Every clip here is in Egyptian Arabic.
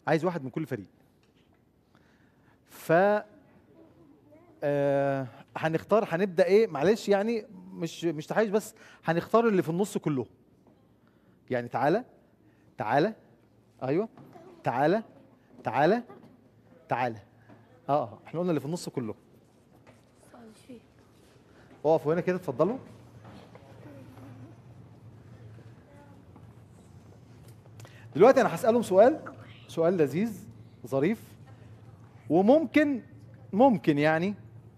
عايز واحد من كل فريق ف آه هنختار هنبدا ايه معلش يعني مش مش تحيز بس هنختار اللي في النص كله يعني تعالى تعالى ايوه تعالى تعالى تعالى اه اه احنا قلنا اللي في النص كله اقفوا هنا كده اتفضلوا دلوقتي انا هسالهم سؤال سؤال لذيذ ظريف وممكن ممكن يعني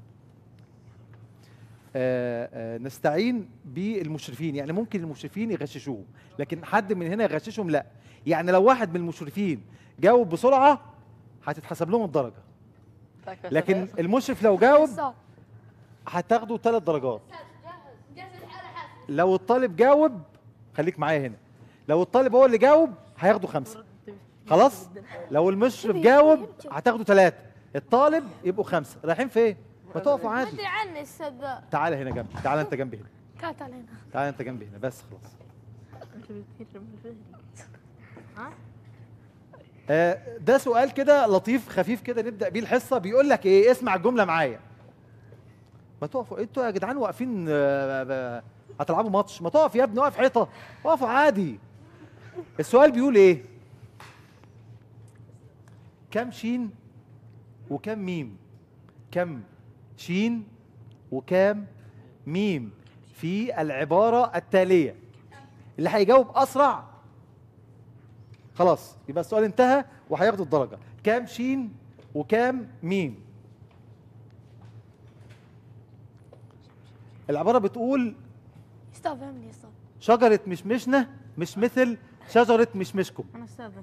آه، آه، نستعين بالمشرفين يعني ممكن المشرفين يغششوهم لكن حد من هنا يغششهم لا يعني لو واحد من المشرفين جاوب بسرعه هتتحسب لهم الدرجه لكن المشرف لو جاوب هتاخدوا ثلاث درجات لو الطالب جاوب خليك معايا هنا لو الطالب هو اللي جاوب هياخدوا خمسه خلاص لو المشرف جاوب هتاخدوا ثلاثه الطالب يبقوا خمسه رايحين فين ما تقفوا عادي ادري عني الاستاذ ذا تعالى هنا جنبي تعالى انت جنبي هنا كات علينا تعالى انت جنبي هنا بس خلاص آه، ده سؤال كده لطيف خفيف كده نبدا بيه الحصه بيقول لك ايه اسمع الجمله معايا ما تقفوا انتوا يا جدعان واقفين آه، ب- هتلعبوا ماتش ما تقف يا ابني واقف حيطه اقفوا عادي السؤال بيقول ايه كم شين وكم ميم كم شين وكام ميم في العباره التاليه اللي هيجاوب اسرع خلاص يبقى السؤال انتهى وهياخدوا الدرجه كام شين وكام ميم العباره بتقول استاذ فهمني استاذ شجره مشمشنا مش مثل شجره مشمشكم انا استاذن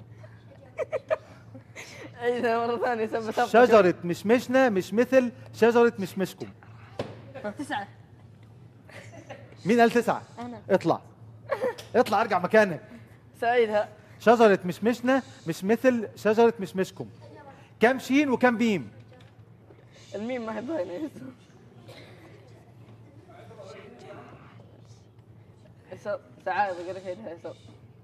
عيدها مرة ثانية سبت أبقى شجره مشمشنا مش مثل شجره مشمشكم تسعة مين قال تسعه انا اطلع اطلع ارجع مكانك سعيدها شجره مشمشنا مش مثل شجره مشمشكم كام شين وكام بيم الميم ما هي باينة حساب سعادة قال لك عيدها حساب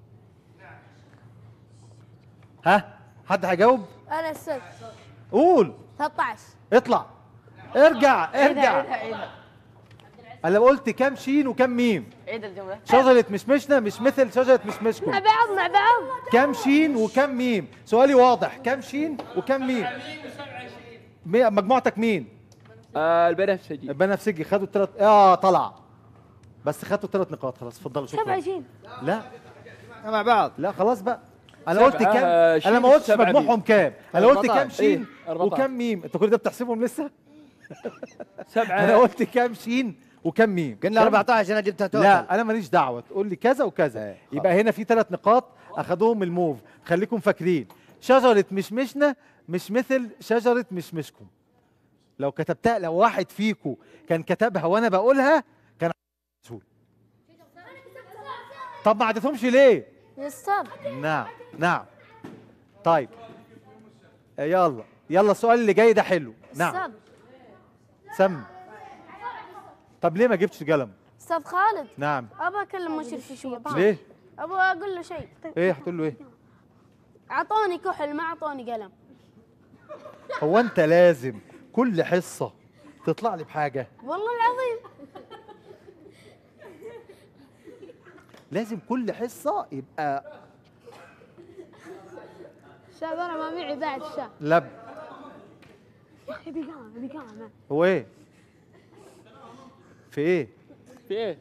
ها حد هيجاوب انا استاذ قول 13 اطلع ارجع عيدها ارجع عيدها عيدها انا قلت كام شين وكام ميم عيد الجملة شجره مشمشنا مش مثل شجره مشمشكم مع بعض مع بعض كام شين وكام ميم سؤالي واضح كام شين وكام ميم مي- مجموعتك مين آه البنفسجي البنفسجي خدوا الثلاث اه طلع بس خدوا ثلاث نقاط خلاص اتفضلوا شكرا 27 لا مع بعض لا خلاص بقى انا سبعة، قلت كام آه، انا شين ما قلتش سبعة مجموعهم كام انا قلت كام 14. شين إيه، 14. وكام ميم انت كل ده بتحسبهم لسه سبعة انا قلت كام شين وكام ميم قلنا كام؟ 14 انا جبتها توتال لا انا ماليش دعوه تقول لي كذا وكذا إيه، يبقى هنا في ثلاث نقاط اخدوهم الموف خليكم فاكرين شجره مشمشنا مش مثل شجره مشمشكم لو كتبتها لو واحد فيكم كان كتبها وانا بقولها كان سهول طب ما عدتهمش ليه يا استاذ نعم نعم طيب آه، يلا يلا السؤال اللي جاي ده حلو نعم استاذ سم طب ليه ما جبتش قلم استاذ خالد نعم ابغى اكلم مشرفي شوي ليه ابغى اقول له شيء ايه هتقول له ايه اعطوني كحل ما اعطوني قلم هو انت لازم كل حصه تطلع لي بحاجه والله العظيم لازم كل حصه يبقى شاب انا ما معي بعد شاب لب ابي قلم ابي قلم هو ايه في ايه في ايه؟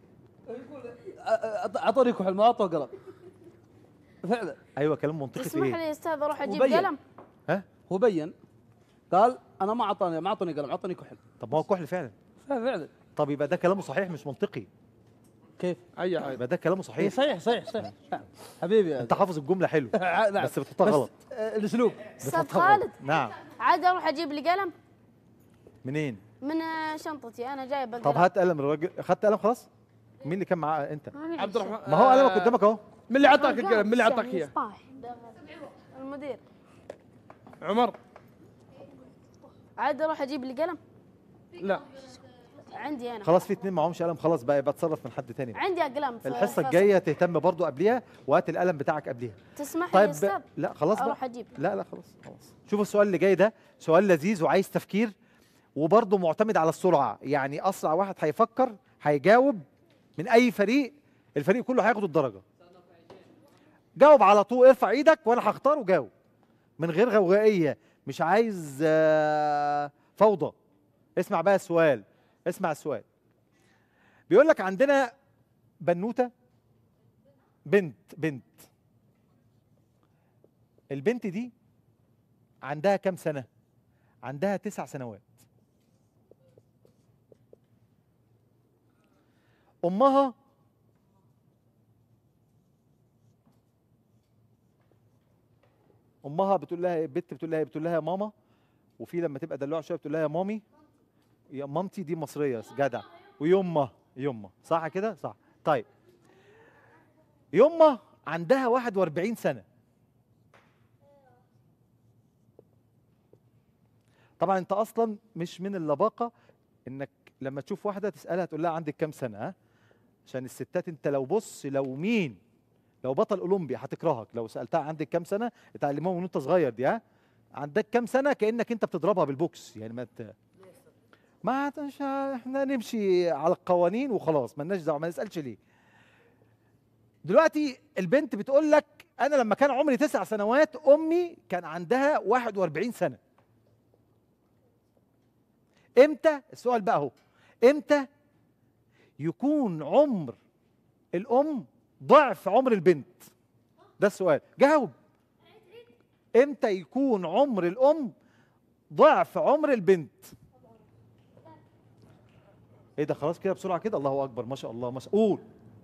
اعطوني كحل ما اعطوا قلم فعلا ايوه كلام منطقي في تسمح ايه لي يا استاذ اروح اجيب مبين. قلم ها هو بين قال انا ما اعطاني ما اعطوني قلم اعطوني كحل طب ما هو كحل فعلا فعلا طب يبقى ده كلامه صحيح مش منطقي كيف؟ اي عادي يبقى ده كلامه إيه صحيح صحيح صحيح صحيح نعم. حبيبي انت حافظ الجمله حلو ع- نعم. بس بتحطها غلط آه، الاسلوب استاذ بتحطها غلط. خالد نعم عاد اروح اجيب لي قلم منين من آه، شنطتي انا جايب طب هات قلم الراجل خدت قلم خلاص مين اللي كان معاه انت عبد الرحمن ما هو قلمك قدامك اهو من اللي اعطاك القلم من اللي اعطاك اياه المدير عمر عاد اروح اجيب لي قلم لا عندي انا خلاص في اتنين معهمش قلم خلاص بقى يبقى اتصرف من حد تاني بقى. عندي اقلام في الحصه الفصل. الجايه تهتم برضو قبليها وهات القلم بتاعك قبليها تسمح لي طيب يا استاذ لا خلاص بقى اروح اجيب لا لا خلاص خلاص شوف السؤال اللي جاي ده سؤال لذيذ وعايز تفكير وبرضه معتمد على السرعه يعني اسرع واحد هيفكر هيجاوب من اي فريق الفريق كله هياخد الدرجه جاوب على طول ارفع ايدك وانا هختار وجاوب من غير غوغائيه مش عايز آه، فوضى اسمع بقى السؤال اسمع السؤال بيقول لك عندنا بنوته بنت بنت البنت دي عندها كام سنة؟ عندها تسع سنوات أمها أمها بتقول لها إيه؟ بنت بتقول لها إيه؟ بتقول لها يا ماما وفي لما تبقى دلوعة شوية بتقول لها يا مامي يا مامتي دي مصرية جدع ويما يما صح كده؟ صح طيب يما عندها 41 سنة طبعا انت اصلا مش من اللباقه انك لما تشوف واحده تسالها تقول لها عندك كام سنه ها عشان الستات انت لو بص لو مين لو بطل اولمبي هتكرهك لو سالتها عندك كام سنه اتعلموها من وانت صغير دي ها عندك كام سنه كانك انت بتضربها بالبوكس يعني ما ت... ما مش احنا نمشي على القوانين وخلاص مالناش دعوه ما نسالش ليه دلوقتي البنت بتقول لك انا لما كان عمري تسع سنوات امي كان عندها 41 سنه امتى السؤال بقى اهو امتى يكون عمر الام ضعف عمر البنت ده السؤال جاوب امتى يكون عمر الام ضعف عمر البنت ايه ده خلاص كده بسرعه كده الله اكبر ما شاء الله ما شاء قول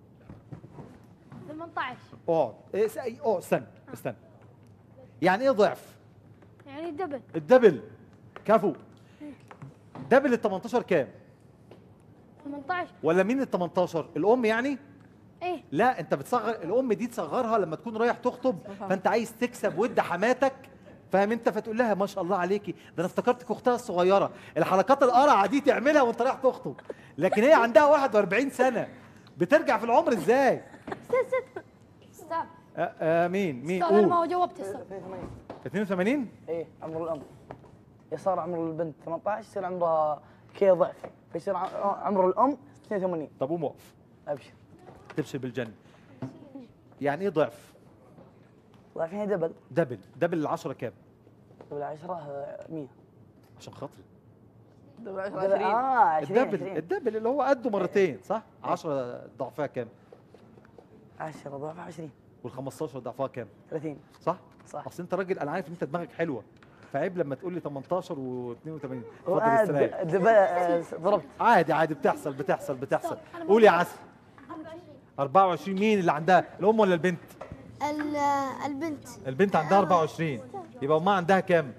18 اقعد ايه س- ايه اقعد استنى استنى يعني ايه ضعف يعني دبل الدبل كفو دبل ال 18 كام 18 ولا مين ال 18 الام يعني ايه لا انت بتصغر الام دي تصغرها لما تكون رايح تخطب فانت عايز تكسب ود حماتك فاهم انت فتقول لها ما شاء الله عليكي ده انا افتكرتك اختها الصغيره الحركات القرعه دي تعملها وانت رايح تخطب لكن هي عندها 41 سنه بترجع في العمر ازاي استاذ آه آه مين مين استاذ انا ما قول هو جاوبت استاذ 82 ايه عمر الام يصار عمر البنت 18 يصير عمرها كذا ضعف فيصير ع- عمر الام 82 طب قوم وقف ابشر تبشر بالجنه يعني ايه ضعف ضعف هنا دبل دبل دبل العشرة كام دبل 10 100 عشان خاطري دبل 10 اه 20 الدبل 20 الدبل اللي هو قده مرتين صح 10 ضعفها كام 10 ضعف 20 وال15 ضعفها كام 30 صح صح. اصل انت راجل انا عارف ان انت دماغك حلوه فعيب لما تقول لي 18 و82 اتفضل وآه، استريح د- دبل آه، ضربت عادي عادي بتحصل بتحصل بتحصل قول يا عسل 24 مين اللي عندها الام ولا البنت ال- البنت البنت عندها 24 يبقى امها عندها كام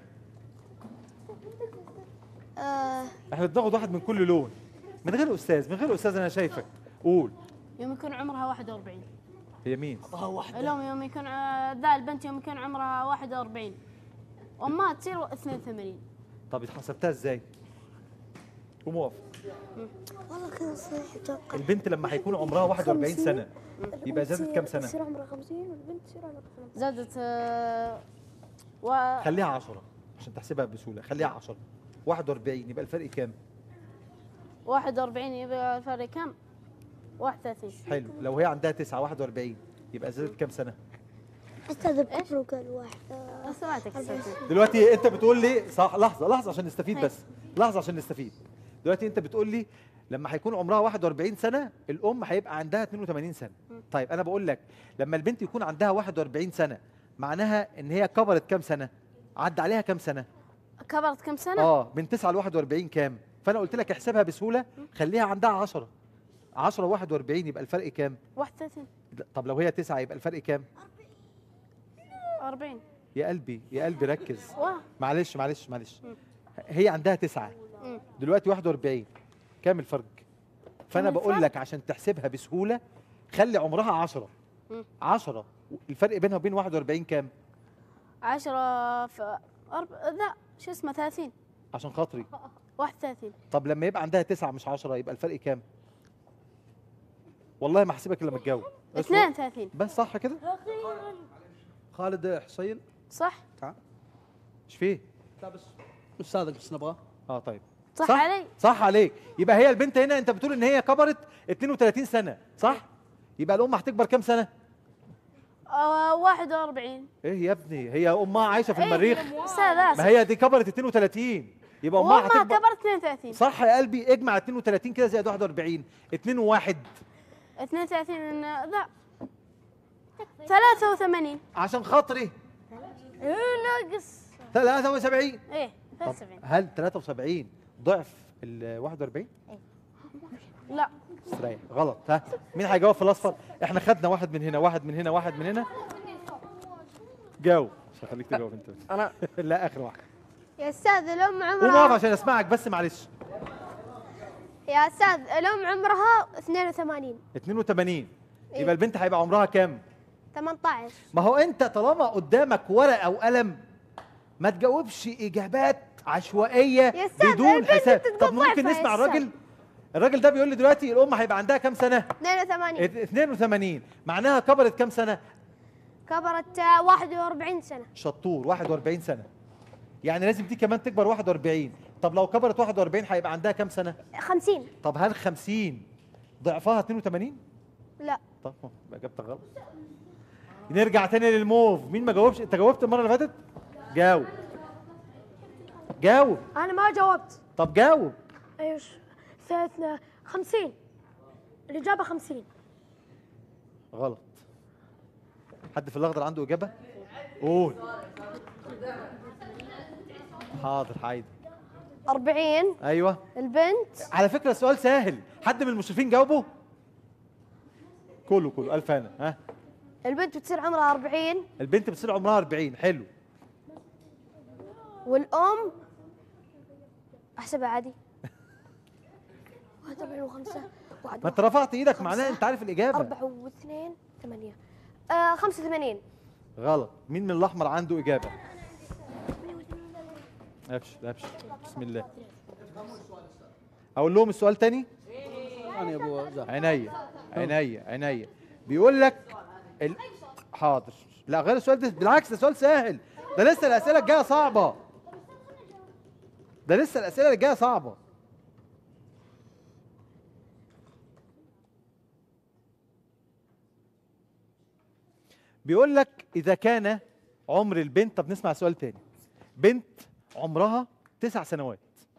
آه احنا بناخد واحد من كل لون من غير استاذ من غير استاذ انا شايفك قول يوم يكون عمرها 41 هي مين اليوم يوم يكون ع- ذا البنت يوم يكون عمرها 41 امها تصير 82 طب حسبتها ازاي قوم وقف والله كذا صحيح اتوقع البنت لما هيكون عمرها 41 سنه يبقى زادت كام سنه يصير عمرها 50 والبنت تصير عمرها 50 زادت آه، و خليها 10 عشان تحسبها بسهوله خليها 10 41 يبقى الفرق كام 41 يبقى الفرق كم؟ 31 حلو لو هي عندها 9 41 يبقى زادت كام سنه استاذ بكفر قال واحد آه، سمعتك سمعتك. دلوقتي انت بتقول لي صح لحظه لحظه عشان نستفيد بس لحظه عشان نستفيد دلوقتي انت بتقول لي لما هيكون عمرها 41 سنه الام هيبقى عندها 82 سنه طيب انا بقول لك لما البنت يكون عندها 41 سنه معناها ان هي كبرت كام سنه عدى عليها كام سنه كبرت كم سنة؟ اه من 9 ل 41 كام فانا قلت لك احسبها بسهوله خليها عندها 10 10 41 يبقى الفرق كام 31 لا، طب لو هي 9 يبقى الفرق كام 40 يا قلبي يا قلبي ركز واه معلش معلش معلش هي عندها 9 مم. دلوقتي 41 كام الفرق فانا كام بقول الفرق؟ لك عشان تحسبها بسهوله خلي عمرها 10 مم. 10 الفرق بينها وبين 41 كام 10 في أرب... لا شو اسمه 30 عشان خاطري 31 طب لما يبقى عندها تسعة مش 10 يبقى الفرق كام والله ما هحسبك الا لما تجاوب اصبر. 32 بس صح كده خالد حصيل صح مش فيه لا بس استاذك بس نبغاه اه طيب صح, صح. علي صح عليك يبقى هي البنت هنا انت بتقول ان هي كبرت 32 سنه صح يبقى الام هتكبر كام سنه آه 41 ايه يا ابني هي امها عايشه في المريخ استاذ ما اسف هي دي كبرت 32 يبقى امها وامها هتكبر كبرت 32 صح يا قلبي اجمع 32 كده زائد 41 2 و1 32 لا 83 عشان خاطري ايه ناقص 73 ايه طب 73 هل 73 ضعف ال 41 لا استريح غلط ها مين هيجاوب في الاصفر احنا خدنا واحد من هنا واحد من هنا واحد من هنا جاوب مش هخليك تجاوب انت انا لا اخر واحد يا استاذ الام قوم اقف عمرها عشان اسمعك بس معلش يا استاذ الام عمرها 82 82 يبقى البنت هيبقى عمرها كام 18 ما هو انت طالما قدامك ورقه وقلم ما تجاوبش اجابات عشوائيه يا أستاذ، بدون البنت حساب بتبقى طب ممكن ضعفة يا نسمع أستاذ. الراجل الراجل ده بيقول لي دلوقتي الام هيبقى عندها كام سنه 82 82 معناها كبرت كام سنه كبرت آه، 41 سنه شطور 41 سنه يعني لازم دي كمان تكبر 41 طب لو كبرت 41 هيبقى عندها كام سنه 50 طب هل 50 ضعفها 82 لا طب يبقى اجابتك غلط نرجع تاني للموف مين ما جاوبش انت جاوبت المره اللي فاتت جاوب جاوب انا ما جاوبت طب جاوب ايش 50 الاجابه 50 غلط حد في الاخضر عنده اجابه قول حاضر حايدة 40 ايوه البنت على فكره السؤال سهل حد من المشرفين جاوبه كله كله الف انا ها البنت بتصير عمرها 40 البنت بتصير عمرها 40 حلو والام احسبها عادي 41 و5 ما انت رفعت ايدك معناها انت عارف الاجابه 4 و2 8 آه 85 غلط مين من الاحمر عنده اجابه ابشر ابشر بسم الله اقول لهم السؤال تاني انا يا ابو زهر عينيا عينيا عينيا بيقول لك ال... حاضر لا غير السؤال ده بالعكس ده سؤال سهل ده لسه الاسئله الجايه صعبه ده لسه الاسئله اللي جايه صعبه بيقول لك اذا كان عمر البنت طب نسمع سؤال تاني بنت عمرها تسع سنوات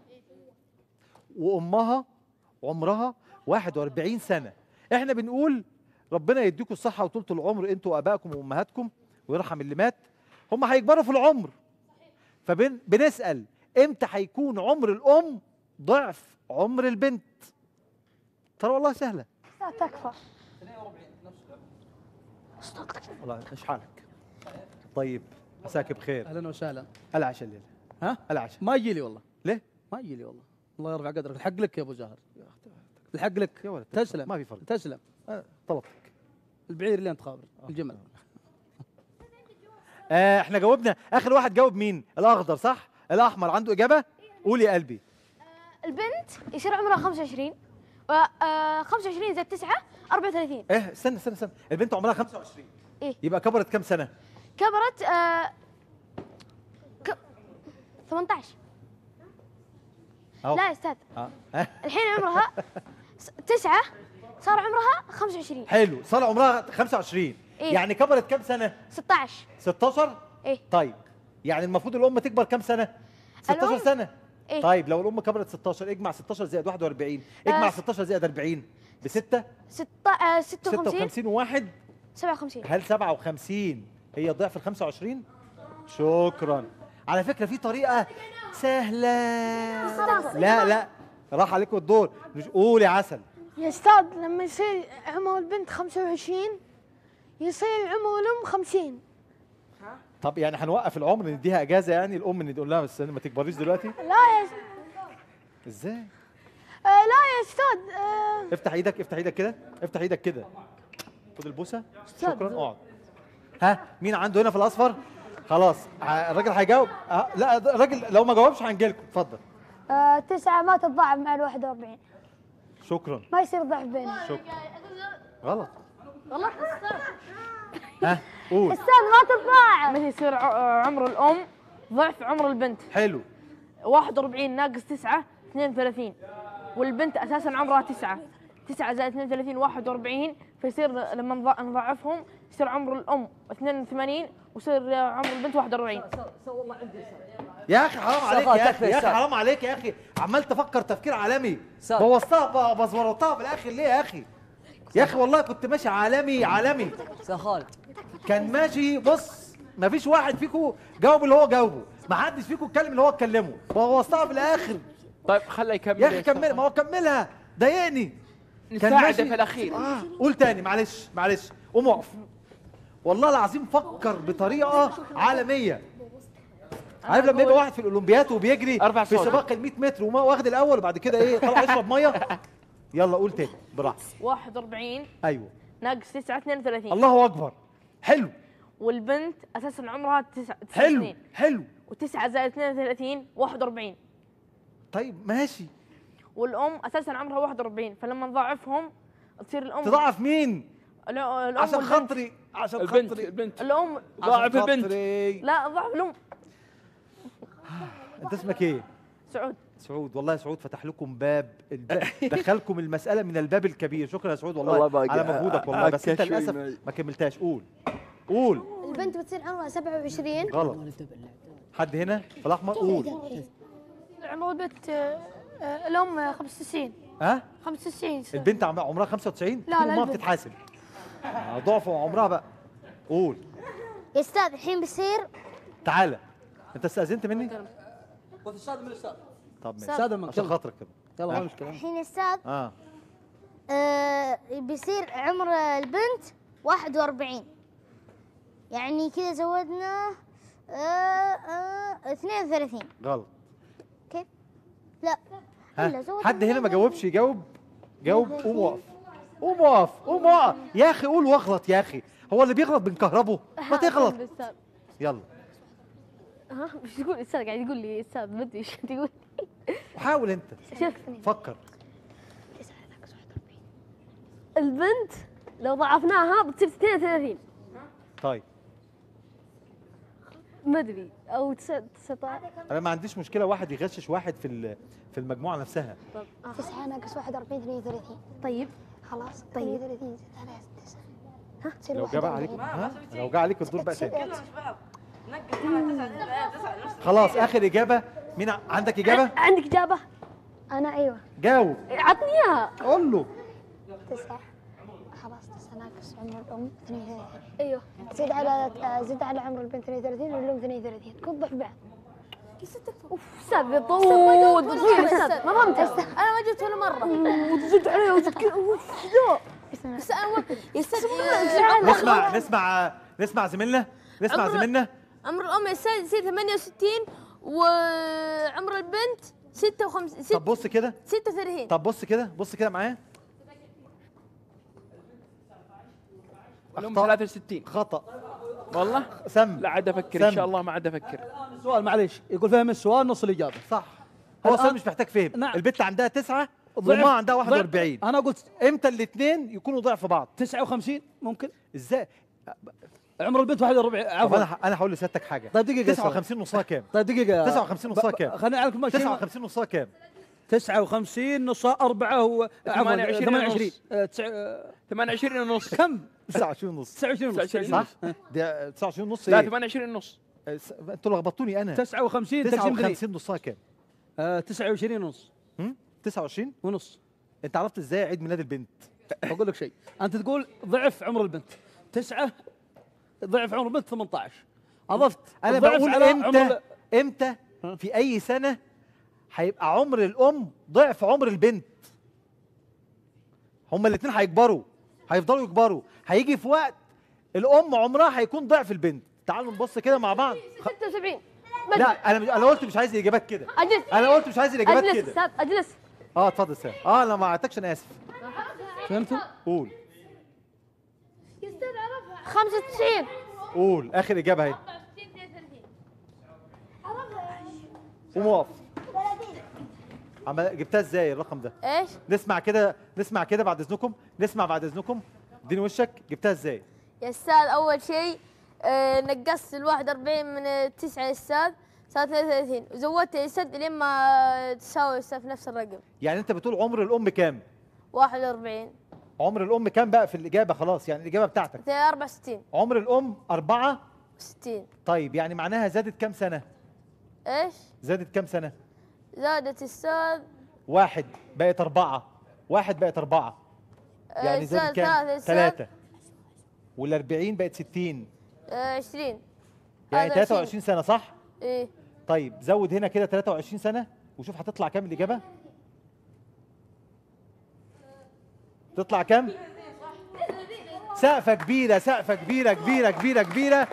وامها عمرها 41 سنه احنا بنقول ربنا يديكم الصحه وطولة العمر انتوا وابائكم وامهاتكم ويرحم اللي مات هم هيكبروا في العمر فبنسال امتى هيكون عمر الام ضعف عمر البنت ترى والله سهله لا تكفى والله ايش حالك طيب عساك بخير اهلا وسهلا العشاء الليله ها العشاء ما يجي لي والله ليه ما يجي لي والله الله يرفع قدرك الحق لك يا ابو زهر الحق لك يا ولد تسلم ما في فرق تسلم آه، طلبتك البعير اللي انت خابر الجمل آه احنا جاوبنا اخر واحد جاوب مين الاخضر صح الاحمر عنده اجابه قول يا قلبي البنت يصير عمرها 25 و آه 25 زائد 9 34 ايه استنى استنى استنى البنت عمرها 25 إيه؟ يبقى كبرت كام سنه كبرت آه ك... 18 اهو لا يا استاذ آه. آه. الحين عمرها 9 صار عمرها 25 حلو صار عمرها 25 إيه؟ يعني كبرت كام سنه 16 16 ايه طيب يعني المفروض الام تكبر كام سنه 16 الأم- سنه إيه؟ طيب لو الام كبرت 16 اجمع 16 زائد 41 اجمع آه. 16 زائد 40 ب 6 ستة آه 56 56 وواحد 57 هل 57 هي ضعف ال 25 شكرا على فكره في طريقه سهله لا لا راح عليكم الدور مش- قول يا عسل يا استاذ لما يصير عمر البنت 25 يصير عمر الام 50 طب يعني هنوقف العمر نديها اجازه يعني الام نقول لها بس ما تكبريش دلوقتي لا يا ازاي آه لا يا استاذ آه افتح ايدك افتح ايدك كده افتح ايدك كده خد البوسه أستاذ. شكرا اقعد ها مين عنده هنا في الاصفر خلاص ع- الراجل هيجاوب أه لا الراجل لو ما جاوبش هنجيلكم اتفضل آه تسعة ما تتضاعف مع الواحد وأربعين شكرا ما يصير ضعف بينهم شكرا غلط غلط استاذ ها قول أستاذ ما تتضاعف متى يصير ع- عمر الأم ضعف عمر البنت حلو 41 ناقص 9 32 والبنت أساسا عمرها 9 9 زائد 32 41 فيصير لما نض- نضاعفهم يصير عمر الأم 82 ويصير عمر البنت 41 يا اخي حرام عليك صفا، يا تكفي اخي يا اخي أستاذ. حرام عليك يا اخي عمال تفكر تفكير عالمي أستاذ. بوظتها ب- بزورتها في الاخر ليه يا اخي يا اخي والله كنت ماشي عالمي عالمي استاذ خالد كان ماشي بص ما فيش واحد فيكم جاوب اللي هو جاوبه ما حدش فيكم اتكلم اللي هو اتكلمه بوظتها في الاخر طيب خله يكمل يا اخي أستاذ كمل ما هو كملها ضايقني كان نساعده ماشي- في الاخير آه. قول تاني معلش معلش قوم اقف والله العظيم فكر بطريقه عالميه عارف لما يبقى واحد في الاولمبياد وبيجري أربع في صوت. سباق ال 100 متر وما واخد الاول وبعد كده ايه طلع يشرب ميه يلا قول تاني براحتك 41 ايوه ناقص 9 32 الله اكبر حلو والبنت أساسا عمرها 9 حلو حلو و9 زائد 32 41 طيب ماشي والأم أساسا عمرها 41 فلما نضاعفهم تصير الأم تضاعف مين الأم عشان والبنت. خاطري عشان البنت خاطري البنت الأم ضاعف عشان البنت. خاطري. لا ضعف الأم انت اسمك ايه سعود سعود والله يا سعود فتح لكم باب الب... دخلكم المساله من الباب الكبير شكرا يا سعود والله, والله باقي على مجهودك والله بس انت أكل شوي للاسف معي. ما كملتاش قول قول البنت بتصير عمرها 27 غلط حد هنا في الاحمر قول عمر البنت آه، آه، الأم آه، 95 ها 95 سنة. البنت عم- عمرها 95 لا، لا، ما البنت. بتتحاسب آه، ضعف عمرها بقى قول يا استاذ الحين بصير تعالى انت استاذنت مني الاستاذ من الاستاذ طب ماشي استاذ من عشان يلا خاطرك كده يلا ما مشكله الحين يا استاذ اه آه بيصير عمر البنت 41 يعني كذا زودنا آه آه 32 غلط كيف؟ لا إلا ها زود حد هنا ما من- جاوبش يجاوب جاوب قوم وقف قوم وقف قوم وقف يا اخي قول واغلط يا اخي هو اللي بيغلط بنكهربه ما تغلط استاذ يلا ها مش تقول استاذ قاعد يقول لي استاذ ما ادري ايش تقول حاول انت شوف فكر البنت لو ضعفناها بتصير 32 طيب ما ادري او 19 انا ما عنديش مشكله واحد يغشش واحد في ال- في المجموعه نفسها 9 ناقص 41 32 طيب خلاص 32 على 9 ها تصير لو جاب عليك 41. ها لو جه عليك الدور بقى تاني تصير- خلاص اخر اجابه مين ع- عندك اجابه عندك اجابه انا ايوه جاوب عطني اياها قول له 9 خلاص 9 ناقص عمر الام 32 ايوه زيد على آه، زيد على عمر البنت 32 والام 32 تكون ضعف بعض اوف استاذ طود طويل استاذ ما فهمت انا ما جبت ولا مره وتزيد عليه وتزيد كذا اوف ذا بس انا يا استاذ نسمع نسمع نسمع زميلنا نسمع عمرو- زميلنا عمر الام يا استاذ يصير 68 وعمر البنت 56 طب بص كده 36 طب بص كده بص كده معايا الام أخطاء. 63 خطا والله سم لا عاد افكر سم. ان شاء الله ما عاد افكر سؤال معليش يقول فهم السؤال نص الاجابه صح هو الآن- السؤال مش محتاج فهم نعم. البت عندها تسعة ضعف- وما عندها ضعف- 41 انا قلت امتى الاثنين يكونوا ضعف بعض 59 ممكن ازاي عمر البنت 41 طب عفوا انا انا هقول لسيادتك حاجه طيب دقيقة يا أستاذ. 59 نصها كام طيب دقيقة 59 نصها كام؟ خليني اعرف كل شيء 59 نصها كام 59 نصها 4 و عفوا 28 28 ونص. آه، تسع- آه، 28 ونص كم 29 ونص 29 ونص 29 صح ده 29 ونص لا ايه 28 ونص آه، س- انتوا لخبطوني انا 59 تقسيم دقيقة 59 نصها كام آه، 29 ونص هم؟ 29 ونص انت عرفت ازاي عيد ميلاد البنت بقول لك شيء انت تقول ضعف عمر البنت تسعة ضعف عمر البنت 18 اضفت انا الضعف بقول على عمر امتى ال- امتى في اي سنه هيبقى عمر الام ضعف عمر البنت هما الاثنين هيكبروا هيفضلوا يكبروا هيجي في وقت الام عمرها هيكون ضعف البنت تعالوا نبص كده مع بعض خ- 76 لا انا مش انا قلت مش عايز الاجابات كده اجلس انا قلت مش عايز الاجابات اجلس كده استاذ اجلس اه اتفضل سام اه انا ما عدتكش انا اسف فهمتوا؟ قول 95 قول اخر اجابه اهي قوم اقف عمل جبتها ازاي الرقم ده ايش؟ نسمع كده نسمع كده بعد اذنكم نسمع بعد اذنكم اديني وشك جبتها ازاي يا استاذ اول شيء آه، نقصت ال 41 من التسعة يا استاذ صارت 33 وزودت يا استاذ لين ما تساوي يا استاذ في نفس الرقم يعني انت بتقول عمر الام كام 41 عمر الام كام بقى في الاجابه خلاص يعني الاجابه بتاعتك 64 عمر الام أربعة 60 طيب يعني معناها زادت كام سنه ايش؟ زادت كام سنه زادت استاذ واحد بقت أربعة واحد بقت أربعة آه، يعني أستاذ زادت كام ثلاثة يا أستاذ. ثلاثة والأربعين بقت ستين آه، 20 يعني هذا 23 سنة صح؟ ايه طيب زود هنا كده 23 سنة وشوف هتطلع كام الإجابة؟ تطلع كام؟ سقفة كبيرة سقفة كبيرة كبيرة كبيرة كبيرة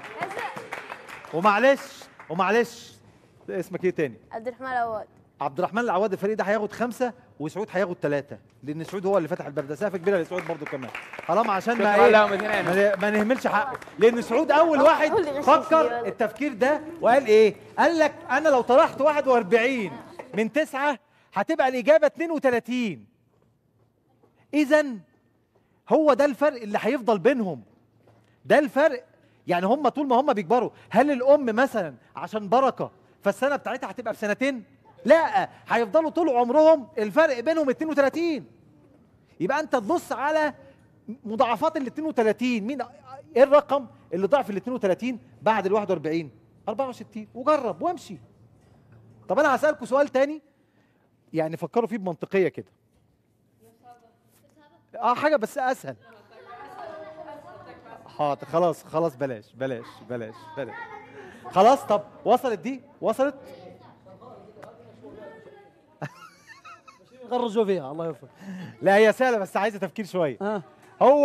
ومعلش ومعلش اسمك ايه تاني؟ عبد الرحمن العواد عبد الرحمن العواد الفريق ده هياخد خمسة وسعود هياخد ثلاثة لأن سعود هو اللي فتح الباب ده سقفة كبيرة لسعود برضو كمان حرام عشان ما شكرا ايه لهم اثنين ما ما نهملش حقه لأن سعود أول واحد هو اللي غششني فكر ولا؟ التفكير ده وقال ايه؟ قال لك أنا لو طرحت 41 من تسعة هتبقى الإجابة 32 إذا هو ده الفرق اللي هيفضل بينهم ده الفرق يعني هم طول ما هم بيكبروا هل الام مثلا عشان بركه فالسنه بتاعتها هتبقى بسنتين لا هيفضلوا طول عمرهم الفرق بينهم 32 يبقى انت تبص على مضاعفات ال 32 مين ايه الرقم اللي ضعف ال 32 بعد ال 41 64 وجرب وامشي طب انا هسالكم سؤال تاني يعني فكروا فيه بمنطقيه كده اه حاجه بس اسهل حاضر خلاص خلاص بلاش بلاش بلاش بلاش خلاص طب وصلت دي وصلت غرزوا فيها الله يوفقك لا هي سهله بس عايزه تفكير شويه ها هو